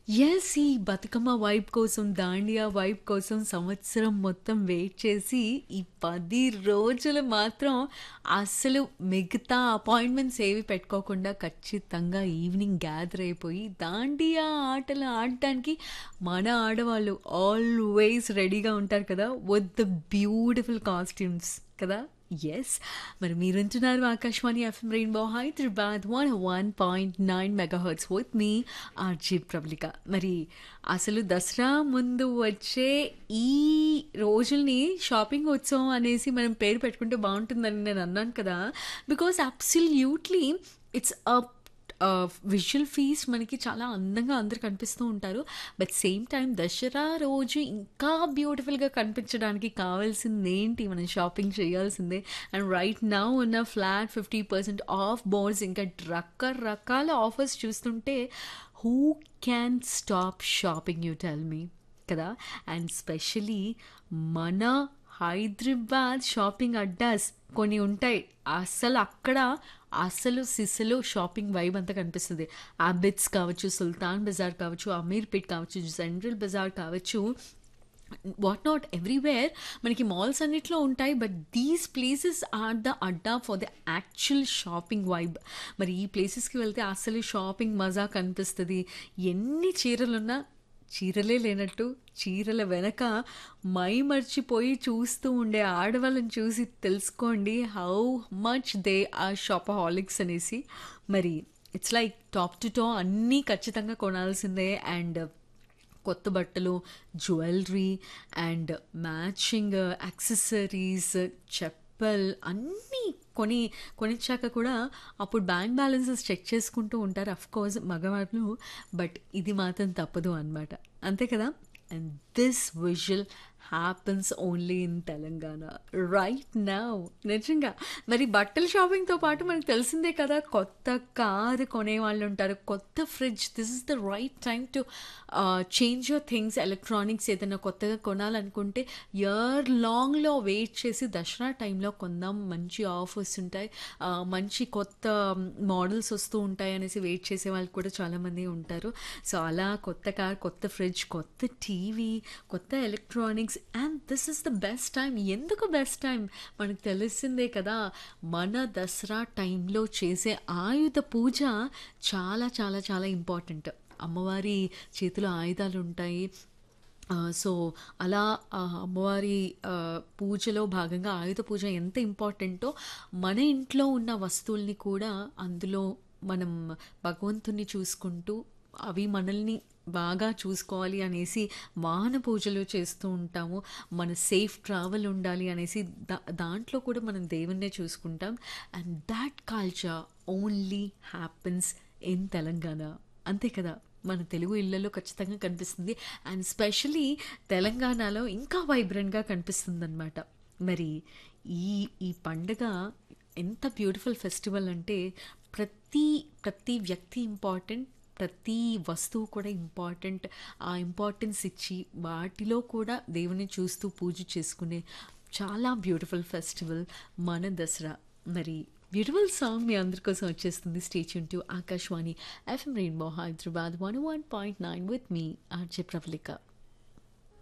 Yes! ఈ Bathukamma vibe కోసం, Dandiya vibe కోసం సంవత్సరం మొత్తం వెయిట్ చేసి, ఈ 10 రోజులు మాత్రం అస్సలు మిగతా అపాయింట్‌మెంట్స్ ఏవి పెట్టుకోకుండా ఖచ్చితంగా ఈవినింగ్ గ్యాదర్ అయిపోయి, దాండియా ఆటలు ఆడటానికి మన ఆడవాళ్ళు ఆల్‌వేస్ రెడీగా ఉంటారు కదా! విత్ ద బ్యూటిఫుల్ కాస్ట్యూమ్స్ కదా! యెస్! మరి మీరు వింటున్నారు Akashvani FM rainbow Hyderabad 101.9 megahertz with మీ ఆర్‌జే ప్రబలిక. మరి అసలు దసరా ముందు వచ్చే ఈ రోజుల్ని షాపింగ్ ఉత్సవం అనేసి మనం పేరు పెట్టుకుంటే బావుంటుందని నేను అన్నాను కదా! బికాజ్ అబ్సల్యూట్‌లీ ఇట్స్ అ ఆహ్, విజువల్ ఫీస్ట్ మనకి చాలా అందంగా అందరూ కనిపిస్తూ ఉంటారు. బట్ సేమ్ టైమ్ దసరా రోజు ఇంకా బ్యూటిఫుల్‌గా కనిపించడానికి కావాల్సిందేంటి? మనం షాపింగ్ చేయాల్సిందే. అండ్ రైట్ నౌ ఉన్న ఫ్లాట్ 50% ఆఫ్ బోర్డ్స్ ఇంకా రకరకాల ఆఫర్స్ చూస్తుంటే who can stop shopping you tell me కదా! అండ్ స్పెషల్లీ మన హైదరాబాద్ షాపింగ్ అడ్డాస్ కొన్ని ఉంటాయి. అస్సలు అక్కడ అసలు సిసలు షాపింగ్ వైబ్ అంతా కనిపిస్తది. అబిడ్స్ కావచ్చు, సుల్తాన్ బజార్ కావచ్చు, అమీర్పేట్ కావచ్చు, సెంట్రల్ బజార్ కావచ్చు. వాట్ నాట్ ఎవ్రీవేర్ మనకి మాల్స్ అన్నిట్లో ఉంటాయి. But these places are the అడ్డా for the actual shopping vibe. మరి ఈ ప్లేసెస్‌కి వెళ్తే అసలు షాపింగ్ మజా కనిపిస్తది. ఎన్ని చీరలున్నా చీరలే లేనట్టు చీరల వెనక మైమర్చిపోయి చూస్తూ ఉండే ఆడవాళ్ళని చూసి తెలుసుకోండి how much they are shopaholics అనేసి. మరి ఇట్స్ లైక్ టాప్ టు టా అన్నీ ఖచ్చితంగా కొనాల్సిందే. అండ్ కొత్త బట్టలు, జ్యువెలరీ అండ్ మ్యాచింగ్ యాక్సెసరీస్, చెప్పల్ అన్నీ కొని కొనిచ్చాక కూడా అప్పుడు బ్యాంక్ బ్యాలెన్సెస్ చెక్ చేసుకుంటూ ఉంటారు అఫ్‌కోర్స్ మగవాళ్ళు. బట్ ఇది మాత్రం తప్పదు అనమాట. అంతే కదా! And this visual happens only in Telangana right now. నిజంగా. మరి బట్టల షాపింగ్‌తో పాటు మనకు తెలిసిందే కదా! కొత్త కారు కొనేవాళ్ళుంటారు. కొత్త fridge this is the right time to ah, change your things electronics ఏదైనా కొత్తగా కొనాలనుకుంటే ఇయర్ లాంగ్‌లో వెయిట్ చేసి దసరా టైంలో కొందాం. మంచి ఆఫర్స్ ఉంటాయి. ఆహ్, మంచి కొత్త మోడల్స్ వస్తూ ఉంటాయి అనేసి వెయిట్ చేసే వాళ్ళు కూడా చాలామంది ఉంటారు. సో, అలా కొత్త కార్, కొత్త ఫ్రిడ్జ్, కొత్త టీవీ, కొత్త electronics and this is the best time. ఎందుకు బెస్ట్ టైమ్? మనకు తెలిసిందే కదా! మన దసరా టైంలో చేసే ఆయుధ పూజ చాలా చాలా చాలా ఇంపార్టెంట్. అమ్మవారి చేతిలో ఆయుధాలుంటాయి. ఆహ్, సో, అలా ఆహ్, అమ్మవారి ఆహ్, పూజలో భాగంగా ఆయుధ పూజ ఎంత ఇంపార్టెంటో మన ఇంట్లో ఉన్న వస్తువుల్ని కూడా అందులో మనం భగవంతుడిని చూసుకుంటూ అవి మనల్ని బాగా చూసుకోవాలి అనేసి వాహన పూజలు చేస్తూ ఉంటాము. మన సేఫ్ ట్రావెల్ ఉండాలి అనేసి దా దాంట్లో కూడా మనం దేవుడినే చూసుకుంటాం. And that culture only happens in Telangana. అంతే కదా! మన తెలుగు ఇళ్లలో ఖచ్చితంగా కనిపిస్తుంది. అండ్ స్పెషల్లీ తెలంగాణలో ఇంకా వైబ్రెంట్‌గా కనిపిస్తుందనమాట. మరి ఈ ఈ పండగ ఎంత బ్యూటిఫుల్ ఫెస్టివల్ అంటే ప్రతి ప్రతి వ్యక్తి ఇంపార్టెంట్. ప్రతి వస్తువు కూడా ఇంపార్టెంట్. ఆ ఇంపార్టెన్స్ ఇచ్చి వాటిలో కూడా దేవుడిని చూస్తూ పూజ చేసుకునే చాలా బ్యూటిఫుల్ ఫెస్టివల్ మన దసరా. మరి బ్యూటిఫుల్ సాంగ్ మీ అందరి కోసం వచ్చేస్తుంది. Stay tuned to Akashvani FM rainbow Hyderabad 101.9 with మీ ఆర్‌జే ప్రబలిక.